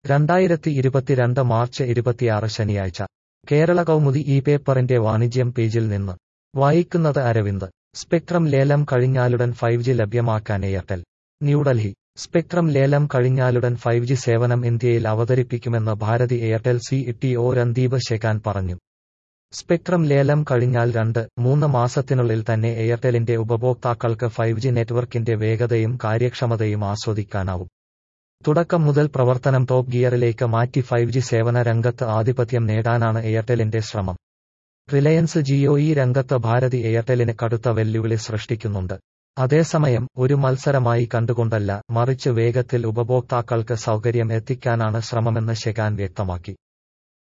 രണ്ടായിരത്തി ഇരുപത്തിരണ്ട് മാർച്ച് ഇരുപത്തിയാറ് ശനിയാഴ്ച കേരള കൗമുദി ഈ പേപ്പറിന്റെ വാണിജ്യം പേജിൽ നിന്ന് വായിക്കുന്നത് അരവിന്ദ് സ്പെക്ട്രം ലേലം കഴിഞ്ഞാലുടൻ ഫൈവ് ജി ലഭ്യമാക്കാൻ എയർടെൽ ന്യൂഡൽഹി സ്പെക്ട്രം ലേലം കഴിഞ്ഞാലുടൻ ഫൈവ് ജി സേവനം ഇന്ത്യയിൽ അവതരിപ്പിക്കുമെന്ന് Bharti Airtel C T O Randeep Sekhon പറഞ്ഞു സ്പെക്ട്രം ലേലം കഴിഞ്ഞാൽ രണ്ട് മൂന്ന് മാസത്തിനുള്ളിൽ തന്നെ എയർടെലിന്റെ ഉപഭോക്താക്കൾക്ക് ഫൈവ് ജി നെറ്റ്വർക്കിന്റെ വേഗതയും കാര്യക്ഷമതയും ആസ്വദിക്കാനാവും തുടക്കം മുതൽ പ്രവർത്തനം ടോപ്പ് ഗിയറിലേക്ക് മാറ്റി ഫൈവ് ജി സേവന രംഗത്ത് ആധിപത്യം നേടാനാണ് എയർടെലിന്റെ ശ്രമം റിലയൻസ് ജിയോ ഈ രംഗത്ത് ഭാരതി എയർടെലിന് കടുത്ത വെല്ലുവിളി സൃഷ്ടിക്കുന്നുണ്ട് അതേസമയം ഒരു മത്സരമായി കണ്ടുകൊണ്ടല്ല മറിച്ച് വേഗത്തിൽ ഉപഭോക്താക്കൾക്ക് സൗകര്യം എത്തിക്കാനാണ് ശ്രമമെന്ന് ശെഖാൻ വ്യക്തമാക്കി